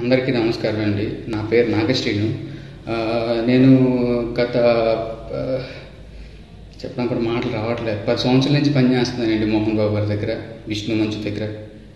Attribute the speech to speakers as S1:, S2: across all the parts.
S1: అందరికీ నమస్కారం అండి నా పేరు నాగశ్రీను ఆ, నేను గత ఆ, చెప్పడం కూడా మాటలు రావట్లేదు పది సంవత్సరాల నుంచి పనిచేస్తున్నానండి మోహన్ బాబు గారి దగ్గర విష్ణు మంచు దగ్గర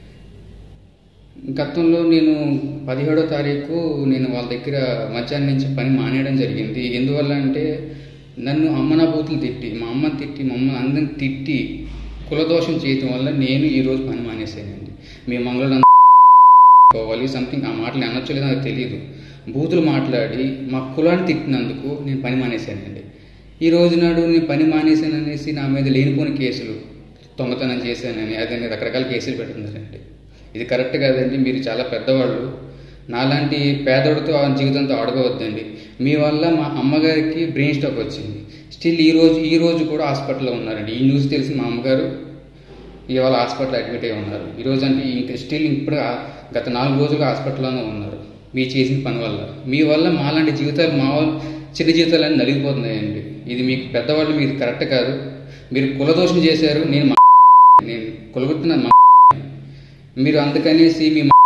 S1: గతంలో నేను పదిహేడో తారీఖు నేను వాళ్ళ దగ్గర మధ్యాహ్నం నుంచి పని మానేయడం జరిగింది ఎందువల్ల అంటే నన్ను అమ్మన బూతులు తిట్టి మా అమ్మని తిట్టి మా అమ్మ అందరిని తిట్టి కులదోషం చేయటం వల్ల నేను ఈరోజు పని మానేసానండి మీ మంగళ పోవాలి సంథింగ్ ఆ మాటలు అనొచ్చు లేదో నాకు తెలియదు బూతులు మాట్లాడి మా కులాన్ని తిట్టినందుకు నేను పని మానేశానండి ఈ రోజు నాడు నేను పని మానేశాననేసి నా మీద లేనిపోని కేసులు దొంగతనం చేశానని అదని రకరకాల కేసులు పెడుతున్నారండి ఇది కరెక్ట్ కాదండి మీరు చాలా పెద్దవాళ్ళు నాలాంటి పేదోడితో ఆ జీవితంతో ఆడుకోవద్దండి మీ వల్ల మా అమ్మగారికి బ్రెయిన్ స్ట్రోక్ వచ్చింది స్టిల్ ఈ రోజు ఈ రోజు కూడా హాస్పిటల్లో ఉన్నారండి ఈ న్యూస్ తెలిసి మా అమ్మగారు ఇవాళ హాస్పిటల్ అడ్మిట్ అయి ఉన్నారు ఈ రోజు అంటే ఇంక స్టిల్ ఇప్పుడు ఆ- గత నాలుగు రోజులుగా హాస్పిటల్లోనే ఉన్నారు మీ చేసిన పని వల్ల మీ వల్ల మాలాంటి జీవితాలు మా వాళ్ళ చిన్న జీవితాలన్నీ నలిగిపోతున్నాయండి ఇది మీకు పెద్దవాళ్ళు మీరు కరెక్ట్ కాదు మీరు కులదోషం చేశారు నేను మా నేను కులగొట్టిన మా మీరు అందుకనేసి మీ మా-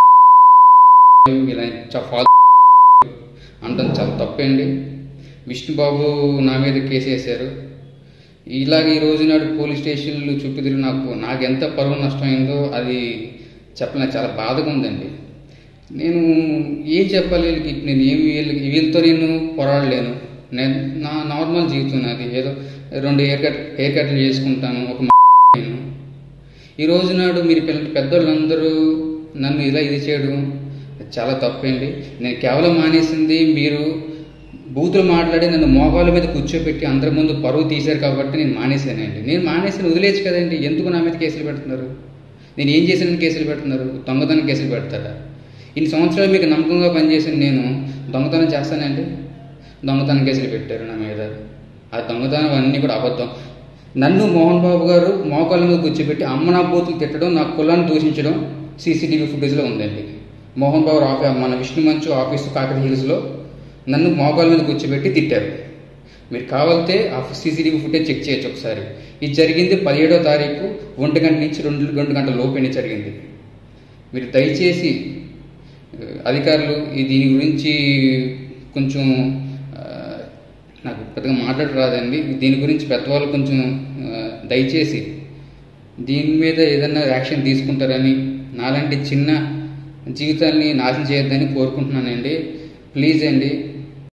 S1: ఇలా చ- ఫాల్ అంటాం చాలా తప్పండి విష్ణుబాబు నా మీద కేసు వేశారు ఇలాగ ఈ రోజు నాడు పోలీస్ స్టేషన్లు చుట్టూ తిరిగి నాకు నాకు ఎంత పరువు నష్టమైందో అది చెప్పలేక చాలా బాధగా ఉందండి నేను ఏం చెప్పాలి వీళ్ళకి నేను ఏమి వీళ్ళకి వీళ్ళతో నేను పోరాడలేను నేను నా నార్మల్ జీవితం నాది ఏదో రెండు హెయిర్ కట్ హెయిర్ కట్లు చేసుకుంటాను ఒక మ- నేను ఈ రోజు నాడు మీరు పిల్ల పెద్దోళ్ళందరూ నన్ను ఇలా ఇది చేయడం చాలా తప్పండి నేను కేవలం మానేసింది మీరు బూతులు మాట్లాడి నన్ను మోకాళ్ళ మీద కూర్చోబెట్టి అందరి ముందు పరువు తీశారు కాబట్టి నేను మానేశానండి నేను మానేసిన వదిలేచ్చు కదండి ఎందుకు నా మీద కేసులు పెడుతున్నారు నేను ఏం చేశానని కేసులు పెడుతున్నారు దొంగతనం కేసులు పెడతారా ఇన్ని సంవత్సరాలు మీకు నమ్మకంగా పనిచేసిన నేను దొంగతనం చేస్తానండి దొంగతనం కేసులు పెట్టారు నా మీద ఆ దొంగతనం అన్నీ కూడా అబద్ధం నన్ను మోహన్ బాబు గారు మోకాళ్ళ మీద కూర్చోబెట్టి అమ్మ నా బూతులు తిట్టడం నా కులాన్ని దూషించడం సీసీటీవీ ఫుటేజ్లో ఉందండి మోహన్ బాబు ఆఫీ మన విష్ణు మంచు ఆఫీసు కాకటి హిల్స్లో నన్ను మోకాళ్ళ మీద కూర్చోబెట్టి తిట్టారు మీరు కావాలితే ఆ సీసీటీవీ ఫుటేజ్ చెక్ చేయొచ్చు ఒకసారి ఇది జరిగింది పదిహేడో తారీఖు ఒంటి గంట నుంచి రెండు రెండు గంటల లోపే జరిగింది మీరు దయచేసి ఆ, అధికారులు ఈ దీని గురించి కొంచెం ఆ, నాకు పెద్దగా మాట్లాడ రాదండి దీని గురించి పెద్దవాళ్ళు కొంచెం ఆ, దయచేసి దీని మీద ఏదైనా యాక్షన్ తీసుకుంటారని నాలాంటి చిన్న జీవితాన్ని నాశనం చేయొద్దని కోరుకుంటున్నానండి ప్లీజ్ అండి